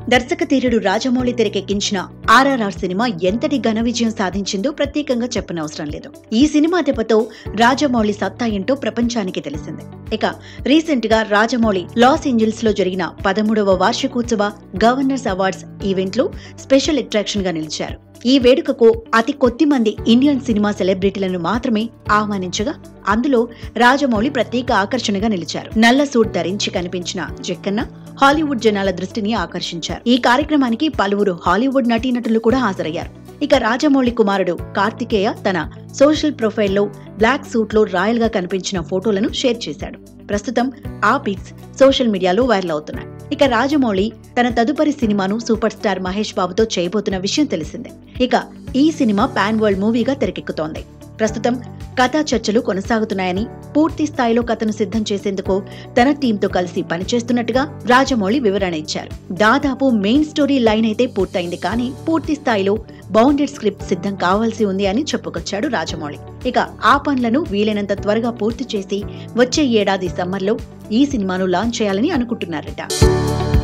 దర్శక ధీరుడు రాజమౌళి తెరకెక్కించిన ఆర్ఆర్ఆర్ సినిమా ఎంతటి ఘన విజయం సాధించిందో ప్రత్యేకంగా చెప్పనవసరం లేదు ఈ సినిమా దెబ్బతో రాజమౌళి సత్తా ఏంటో ప్రపంచానికి తెలిసింది ఇక రీసెంట్ గా రాజమౌళి లాస్ ఏంజల్స్ లో జరిగిన పదమూడవ వార్షికోత్సవ గవర్నర్స్ అవార్డ్స్ ఈవెంట్ లో స్పెషల్ అట్రాక్షన్ గా నిలిచారు ఈ వేడుకకు అతి కొద్ది మంది ఇండియన్ సినిమా సెలబ్రిటీలను మాత్రమే ఆహ్వానించగా అందులో రాజమౌళి ప్రత్యేక ఆకర్షణగా నిలిచారు నల్ల సూట్ ధరించి కనిపించిన జక్కన్న హాలీవుడ్ జనాల దృష్టిని ఆకర్షించారు ఈ కార్యక్రమానికి పలువురు హాలీవుడ్ నటీనటులు కూడా హాజరయ్యారు ఇక రాజమౌళి కుమారుడు కార్తికేయ తన సోషల్ ప్రొఫైల్లో బ్లాక్ సూట్ లో రాయల్ గా కనిపించిన ఫోటోలను షేర్ చేశాడు ప్రస్తుతం ఆ పిక్స్ సోషల్ మీడియాలో వైరల్ అవుతున్నాయి ఇక రాజమౌళి తన తదుపరి సినిమాను సూపర్ స్టార్ మహేష్ బాబుతో చేయబోతున్న విషయం తెలిసిందే ఇక ఈ సినిమా పాన్ వరల్డ్ మూవీగా తెరకెక్కుతోంది ప్రస్తుతం కథా చర్చలు కొనసాగుతున్నాయని పూర్తి స్థాయిలో కథను సిద్ధం చేసేందుకు తన టీంతో కలిసి పనిచేస్తున్నట్టుగా రాజమౌళి వివరణ ఇచ్చారు దాదాపు మెయిన్ స్టోరీ లైన్ అయితే పూర్తయింది కానీ పూర్తి స్థాయిలో బౌండెడ్ స్క్రిప్ట్ సిద్ధం కావాల్సి ఉంది అని చెప్పుకొచ్చాడు రాజమౌళి ఇక ఆ పనులను వీలైనంత త్వరగా పూర్తి చేసి వచ్చే ఏడాది సమ్మర్లో ఈ సినిమాను లాంచ్ చేయాలని అనుకుంటున్నారట